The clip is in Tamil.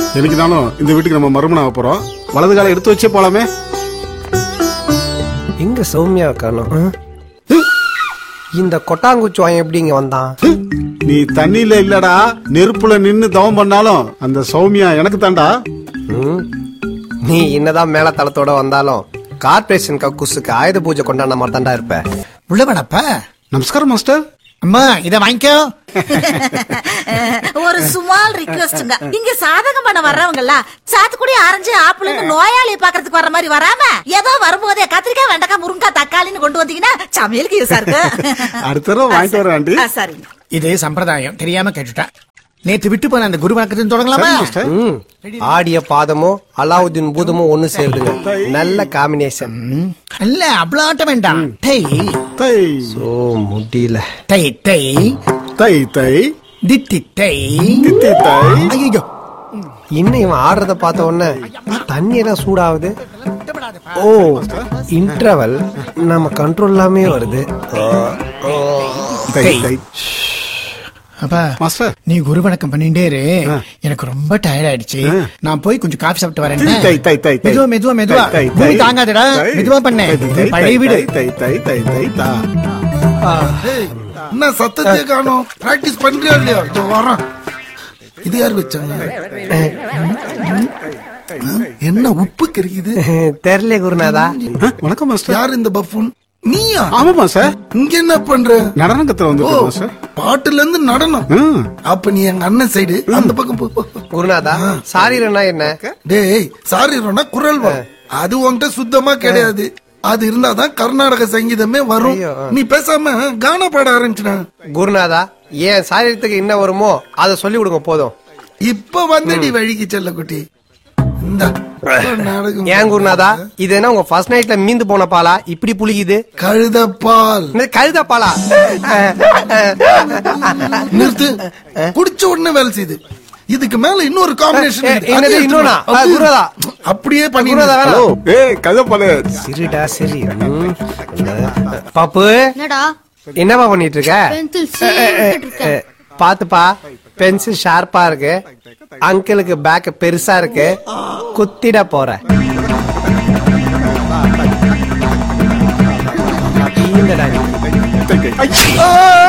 என்னைக்குனாலும் இந்த வீட்டுக்கு நம்ம மறுமணம் ஆக போறோம் வலது காலை எடுத்து வச்சே போலாமே எங்க சௌமியா காணோம் ஆ? இந்த கொட்டாங்குச்சி வாயன் எப்படி இங்க வந்தான் நீ தண்ணியில இல்லடா நெருப்புல நின்னு தவம் பண்ணாலும் அந்த சௌமியா எனக்கு தாண்டா ம்? நீ என்னதான் மேல தளத்தோட வந்தாலும் கார்பரேஷன் கக்கூசுக்கு ஆயுத பூஜை கொண்டாடின மாதிரி தாண்டா இருப்ப உள்ள வேணப்ப நமஸ்காரம் மாஸ்டர் அம்மா இத வாங்கிக்கோ ஒரு சுமால் ரிக்வெஸ்ட்ங்க இங்க சாதகம் பண்ண வர்றவங்கல்ல சாத்துக்குடி ஆரஞ்சு ஆப்பிள்னு நோயாளியை பாக்குறதுக்கு வர்ற மாதிரி வராம ஏதோ வரும்போதே கத்திரிக்காய் வெண்டைக்காய் முருங்கக்காய் தக்காளின்னு கொண்டு வந்தீங்கன்னா சமையலுக்கு யூஸா இருக்கு அடுத்த தடவை வாங்கிட்டு வரேன் ஆண்டி ஆ, சரிங்க இது சம்பிரதாயம் தெரியாம கேட்டுட்டேன் நேத்து விட்டு போன அந்த குரு வணக்கத்தையும் தொடங்கலாமா சரி, மாஸ்டர். ம். ஆடிய பாதமும் அலாவுதீன் பூதமும் ஒண்ணு சேருதுங்க நல்ல காம்பினேஷன் ம், இல்ல அவ்வளவு ஆட்டம் வேண்டாம் டை தை ஓ முடியல டை டை தை தை தித்தி டை தித்தி தை ஐயோ இன்னும் இவன் ஆடுறத பார்த்த உடனே தண்ணி எல்லாம் சூடாகுது ஓ இன்டர்வல் நம்ம கண்ட்ரோல் இல்லாமே வருது தை தை அப்பா மாஸ்டர் நீ குரு வணக்கம் பண்ணிட்டே இரு எனக்கு ரொம்ப டயர்ட் ஆயிடுச்சு நான் போய் கொஞ்சம் காஃபி சாப்பிட்டு வரேன் தை தை தை தை மெதுவா மெதுவா மெதுவா தை, தை, பூமி தை. தாங்காதடா தை. மெதுவா பண்ணு தை, தை, தை, பழைய வீடு தை தை தை தை தா என்ன சத்தத்தையே காணோம் பிராக்டிஸ் பண்றியா இல்லையா இதோ வரோம் இது யார் வச்சாங்க என்ன உப்பு கறிக்குது தெரியல குருநாதா ஆ, வணக்கம் மாஸ்டர் யார் இந்த பஃபூன் நீயா ஆமாமா சார் இங்க என்ன பண்ற நடன கத்துல ஓ வந்துருக்கோம் மாஸ்டர் பாட்டுல இருந்து நடனம் ம். அப்ப நீ எங்க அண்ணன் சைடு அந்த பக்கம் போ, போ போ. குருநாதா சாரீரனா என்ன டேய் சாரி ரோனா குரல் வரும் அது உன்கிட்ட சுத்தமா கிடையாது அது இருந்தாதான் கர்நாடக சங்கீதமே வரும் ஐயோ. நீ பேசாம கானா பாட ஆரம்பிச்சுனா குருநாதா ஏன் சாரீரத்துக்கு என்ன வருமோ அதை சொல்லி கொடுங்க போதும் இப்ப வந்தடி வழிக்கு செல்ல குட்டி இந்த நாடகம் ஏன் குருநாதா இது என்ன உங்க ஃபர்ஸ்ட் நைட்ல மீந்து போன பாலா இப்படி புளிக்குது கழுதப்பால் இந்த கழுத பாலா நிறுத்து குடிச்ச உடனே வேலை செய்யுது இதுக்கு மேல இன்னொரு காம்பினேஷன் ஏ, என்னது இன்னொன்னா? ஆ, குருதா. அப்படியே பண்ணி குருநாதா ஹலோ வேணாம் ஏய் கதப்பாலு சரிடா சரி ம். பாப்பு என்னடா என்னப்பா பண்ணிட்டு இருக்க பென்சில் சீக்கிட்டு இருக்கேன் அஹ், பாத்துப்பா பென்சில் ஷார்ப்பா இருக்கு அங்கிளுக்கு பேக் பெருசா இருக்கு குத்திட போற ஈந்தடா நீ. தை, தை. ஐ!